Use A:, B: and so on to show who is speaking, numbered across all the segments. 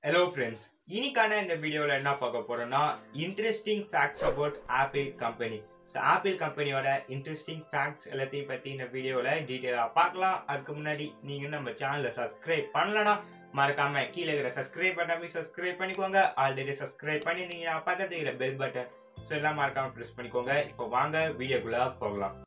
A: hello friends இன்னைக்கான இந்த வீடியோவில் என்ன பார்க்க போறோம்னா interesting facts about Apple company so Apple கம்பெனியோட இன்ட்ரெஸ்டிங் ஃபேக்ட்ஸ் எல்லாத்தையும் பற்றி இந்த வீடியோவில் டீட்டெயிலாக பார்க்கலாம் அதுக்கு முன்னாடி நீங்கள் நம்ம சேனலை சப்ஸ்கிரைப் பண்ணலனா மறக்காம கீழே இருக்கிற சப்ஸ்கிரைப் பண்ணாம சப்ஸ்கிரைப் பண்ணிக்கோங்க ஆல்ரெடி சப்ஸ்கிரைப் பண்ணியிருந்தீங்கன்னா பக்கத்துல இருக்கிற பெல் பட்டன் ஸோ எல்லாம் மறக்காம ப்ரெஸ் பண்ணிக்கோங்க இப்போ வாங்க வீடியோக்குள்ள போகலாம்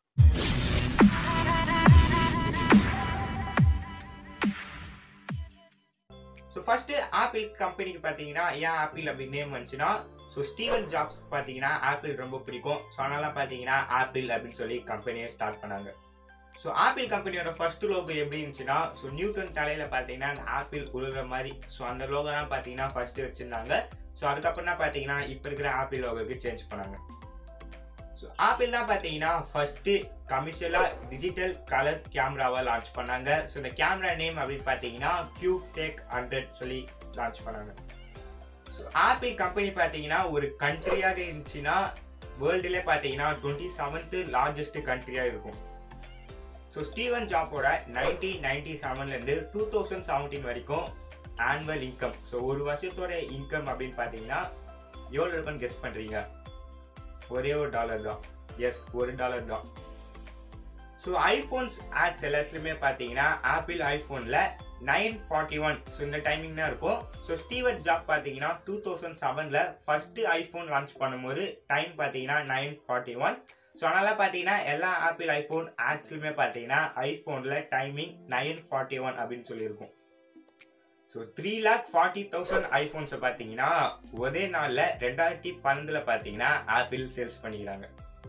A: ஸோ ஃபர்ஸ்ட் ஆப்பிள் கம்பெனிக்கு பார்த்தீங்கன்னா ஏன் ஆப்பிள் அப்படி நேம் வந்துச்சுன்னா ஸோ ஸ்டீவன் ஜாப்ஸ் பார்த்தீங்கன்னா ஆப்பிள் ரொம்ப பிடிக்கும் ஸோ அதனால பார்த்தீங்கன்னா ஆப்பிள் அப்படின்னு சொல்லி கம்பெனியை ஸ்டார்ட் பண்ணாங்க ஸோ ஆப்பிள் கம்பெனியோட ஃபர்ஸ்ட் லோகோ எப்படி இருந்துச்சுன்னா ஸோ நியூட்டன் தலையில பார்த்தீங்கன்னா அந்த ஆப்பிள் உழுற மாதிரி ஸோ அந்த லோகோ தான் பார்த்தீங்கன்னா ஃபர்ஸ்ட் வச்சிருந்தாங்க ஸோ அதுக்கப்புறம் தான் பார்த்தீங்கன்னா இப்போ இருக்கிற ஆப்பிள் லோகோக்கு சேஞ்ச் பண்ணாங்க ஸோ ஆப்பிள் தான் பார்த்தீங்கன்னா ஃபர்ஸ்ட் கமர்ஷியலா டிஜிட்டல் கலர் கேமராவை லான்ச் பண்ணாங்க ஸோ இந்த கேமரா நேம் அப்படின்னு பார்த்தீங்கன்னா கியூ டேக் ஹண்ட்ரட் சொல்லி லான்ச் பண்ணாங்க ஸோ ஆப்பிள் கம்பெனி பார்த்தீங்கன்னா ஒரு கண்ட்ரியாக இருந்துச்சுன்னா வேர்ல்டுலே பார்த்தீங்கன்னா டுவெண்ட்டி செவன்த் லார்ஜஸ்ட் கண்ட்ரியாக இருக்கும் ஸோ ஸ்டீவன் ஜாப்போட நைன்டீன் நைன்டி செவன்லேருந்து டூ தௌசண்ட் செவன்டீன் வரைக்கும் ஆனுவல் இன்கம் ஸோ ஒரு வருஷத்தோட இன்கம் அப்படின்னு பார்த்தீங்கன்னா எவ்வளோ இருக்குன்னு கெஸ் பண்ணுறீங்க ஒரே ஒரு டாலர் தான் எஸ் ஒரு டாலர் தான் ஸோ ஐஃபோன்ஸ் ஆட்ஸ் எல்லாத்துலேயுமே பார்த்தீங்கன்னா ஆப்பிள் ஐஃபோனில் நைன் ஃபார்ட்டி ஒன் ஸோ இந்த டைமிங் தான் இருக்கும் ஸோ ஸ்டீவன் ஜாப் பார்த்தீங்கன்னா டூ தௌசண்ட் செவனில் ஃபஸ்ட்டு ஐஃபோன் லான்ச் பண்ணும்போது டைம் பார்த்தீங்கன்னா நைன் ஃபார்ட்டி ஒன் ஸோ அதனால் பார்த்தீங்கன்னா எல்லா ஆப்பிள் ஐஃபோன் ஆட்ஸ்லையுமே பார்த்தீங்கன்னா ஐஃபோனில் டைமிங் நைன் ஃபார்ட்டி ஒன் அப்படின்னு சொல்லியிருக்கும் so three lakh forty thousand ஐஃபோன்ஸை பார்த்தீங்கன்னா ஒரே நாளில் ரெண்டாயிரத்தி பன்னெண்டில் பார்த்தீங்கன்னா ஆப்பிள் சேல்ஸ் பண்ணிக்கிறாங்க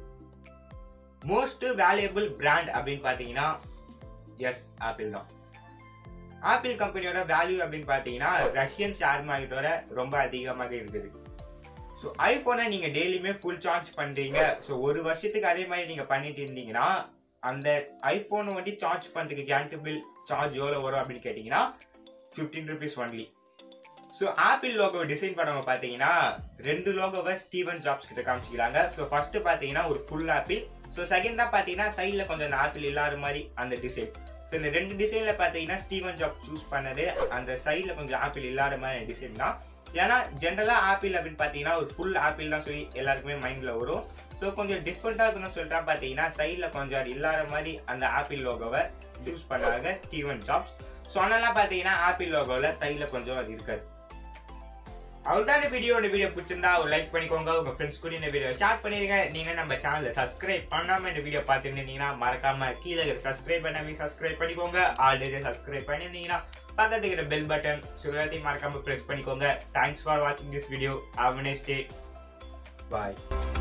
A: மோஸ்ட் வேல்யூபிள் பிராண்ட் அப்படின்னு பார்த்தீங்கன்னா எஸ் ஆப்பிள் தான் ஆப்பிள் கம்பெனியோட வேல்யூ அப்படின்னு பார்த்தீங்கன்னா ரஷ்யன் ஷேர் மார்க்கெட்டோட ரொம்ப அதிகமாக இருக்குது ஸோ ஐஃபோனை நீங்கள் டெய்லியுமே ஃபுல் சார்ஜ் பண்ணுறீங்க ஸோ ஒரு வருஷத்துக்கு அதே மாதிரி நீங்கள் பண்ணிட்டு இருந்தீங்கன்னா அந்த ஐஃபோனை வந்து சார்ஜ் பண்ணுறதுக்கு கேன்டபிள் சார்ஜ் எவ்வளோ வரும் அப்படின்னு கேட்டிங்கன்னா fifteen rupees only so Apple logo design பண்ணவங்க பார்த்தீங்கன்னா ரெண்டு லோகோவை ஸ்டீவன் ஜாப்ஸ் கிட்ட காமிச்சிக்கிறாங்க ஸோ ஃபர்ஸ்ட் பார்த்தீங்கன்னா ஒரு ஃபுல் ஆப்பிள் ஸோ செகண்டாக பார்த்தீங்கன்னா சைடில் கொஞ்சம் ஆப்பிள் இல்லாத மாதிரி அந்த டிசைன் ஸோ இந்த ரெண்டு டிசைனில் பார்த்தீங்கன்னா ஸ்டீவன் ஜாப் சூஸ் பண்ணது அந்த சைடில் கொஞ்சம் ஆப்பிள் இல்லாத மாதிரி டிசைன் தான் ஏன்னா ஜென்ரலாக ஆப்பிள் அப்படின்னு பார்த்தீங்கன்னா ஒரு ஃபுல் ஆப்பிள் தான் சொல்லி எல்லாருக்குமே மைண்டில் வரும் ஸோ கொஞ்சம் டிஃப்ரெண்ட்டாக இருக்கணும்னு சொல்லிட்டு பார்த்தீங்கன்னா சைடில் கொஞ்சம் அது இல்லாத மாதிரி அந்த ஆப்பிள் லோகோவை சூஸ் பண்ணாங்க ஸ்டீவன் ஜாப்ஸ் ஸோ அதனால பார்த்தீங்கன்னா ஆப்பிள் லோகோவில் சைடில் கொஞ்சம் அது இருக்காது அவ்வளோதான் இந்த வீடியோ இந்த வீடியோ பிடிச்சிருந்தா ஒரு லைக் பண்ணிக்கோங்க உங்க ஃப்ரெண்ட்ஸ் கூட இந்த வீடியோ ஷேர் பண்ணிருங்க நீங்க நம்ம சேனலை சப்ஸ்கிரைப் பண்ணாம இந்த வீடியோ பார்த்துருந்தீங்கன்னா மறக்காம கீழே சப்ஸ்கிரைப் பண்ணாம சப்ஸ்கிரைப் பண்ணிக்கோங்க ஆல்ரெடி சப்ஸ்கிரைப் பண்ணியிருந்தீங்கன்னா பக்கத்துல இருக்கிற பெல் பட்டன் சுகத்தையும் மறக்காம ப்ரெஸ் பண்ணிக்கோங்க தேங்க்ஸ் ஃபார் வாட்சிங் this video have next day bye